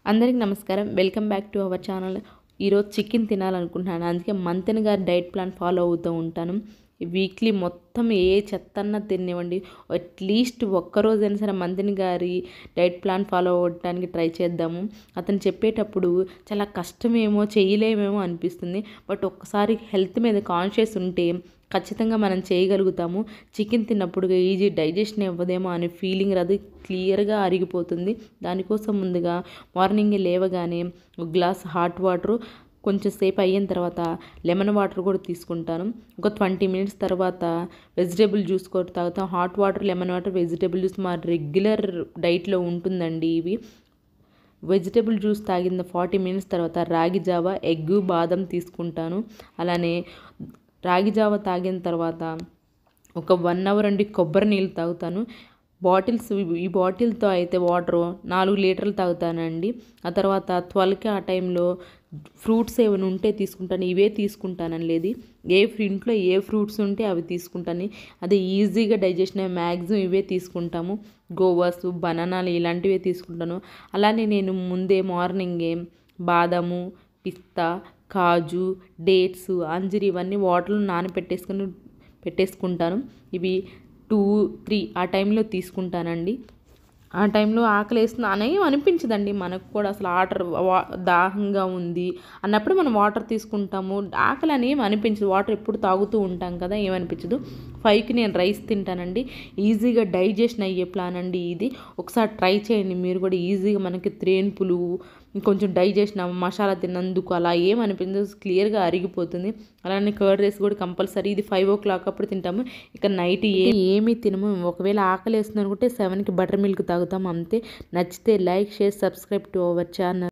అందరికి నమస్కారం welcome back to our channel ఈరోజు చికెన్ తినాలనుకుంటున్నాను అందుకే మంతెన్ గారి డైట్ ప్లాన్ ఫాలో అవుతూ ఉంటాను వీక్లీ మొత్తం ఏ చెత్తన్నా తినివ్వండి అట్లీస్ట్ ఒక్కరోజైనా సరే మంతెన్ గారి డైట్ ప్లాన్ ఫాలో అవ్వడానికి ట్రై చేద్దాము అతను చెప్పేటప్పుడు చాలా కష్టమేమో చేయలేమేమో అనిపిస్తుంది బట్ ఒక్కసారి హెల్త్ మీద కాన్షియస్ ఉంటే ఖచ్చితంగా మనం చేయగలుగుతాము చికెన్ తిన్నప్పుడు ఈజీ డైజెషన్ ఇవ్వదేమో అనే ఫీలింగ్ అది క్లియర్గా అరిగిపోతుంది దానికోసం ముందుగా మార్నింగ్ లేవగానే ఒక గ్లాస్ హాట్ వాటర్ కొంచెం సేపు అయిన తర్వాత లెమన్ వాటర్ కూడా తీసుకుంటాను ఒక ట్వంటీ మినిట్స్ తర్వాత వెజిటేబుల్ జ్యూస్ కూడా తాగుతాం hot water lemon water vegetable juice మా రెగ్యులర్ డైట్లో ఉంటుందండి ఇవి వెజిటేబుల్ జ్యూస్ తాగిన ఫార్టీ మినిట్స్ తర్వాత రాగి జావ ఎగ్ బాదం తీసుకుంటాను అలానే రాగి జావ తాగిన తర్వాత ఒక వన్ అవర్ అండి కొబ్బరి నీళ్ళు తాగుతాను బాటిల్స్ ఈ బాటిల్తో అయితే వాటర్ నాలుగు లీటర్లు తాగుతానండి ఆ తర్వాత ట్వెల్వ్కి ఆ టైంలో ఫ్రూట్స్ ఏమైనా ఉంటే తీసుకుంటాను ఇవే తీసుకుంటానని లేదు ఏ ఇంట్లో ఏ ఫ్రూట్స్ ఉంటే అవి తీసుకుంటాను అదే ఈజీగా డైజెషన్ అయ్యే మ్యాక్సిమం ఇవే తీసుకుంటాము గోవాస్ బనానాలు ఇలాంటివే తీసుకుంటాను అలానే నేను ముందే మార్నింగే బాదము పిస్తా కాజు డేట్స్ అంజీర్ ఇవన్నీ వాటర్లో నానబెట్టేసుకొని పెట్టేసుకుంటాను ఇవి టూ త్రీ ఆ టైంలో తీసుకుంటానండి ఆ టైంలో ఆకలి వేస్తుంది అనేం అనిపించదండి మనకు కూడా అసలు వాటర్ దాహంగా ఉంది అన్నప్పుడు మనం వాటర్ తీసుకుంటాము ఆకలి అని ఏం అనిపించదు వాటర్ ఎప్పుడు తాగుతూ ఉంటాం కదా ఏమనిపించదు ఫైవ్కి నేను రైస్ తింటానండి ఈజీగా డైజెషన్ అయ్యే ప్లాన్ అండి ఇది ఒకసారి ట్రై చేయండి మీరు కూడా ఈజీగా మనకి త్రేన్పులు కొంచెం డైజెషన్ మసాలా తిన్నందుకు అలా ఏమనిపించదు క్లియర్గా అరిగిపోతుంది అలానే కర్డ్ రైస్ కూడా కంపల్సరీ ఇది ఫైవ్ ఓ క్లాక్ అప్పుడు తింటాము ఇక నైట్ ఏ ఏమీ తినము ఒకవేళ ఆకలి వేస్తుంది అనుకుంటే సెవెన్కి బటర్ మిల్క్ తాగుతాము అంతే నచ్చితే like share subscribe to our channel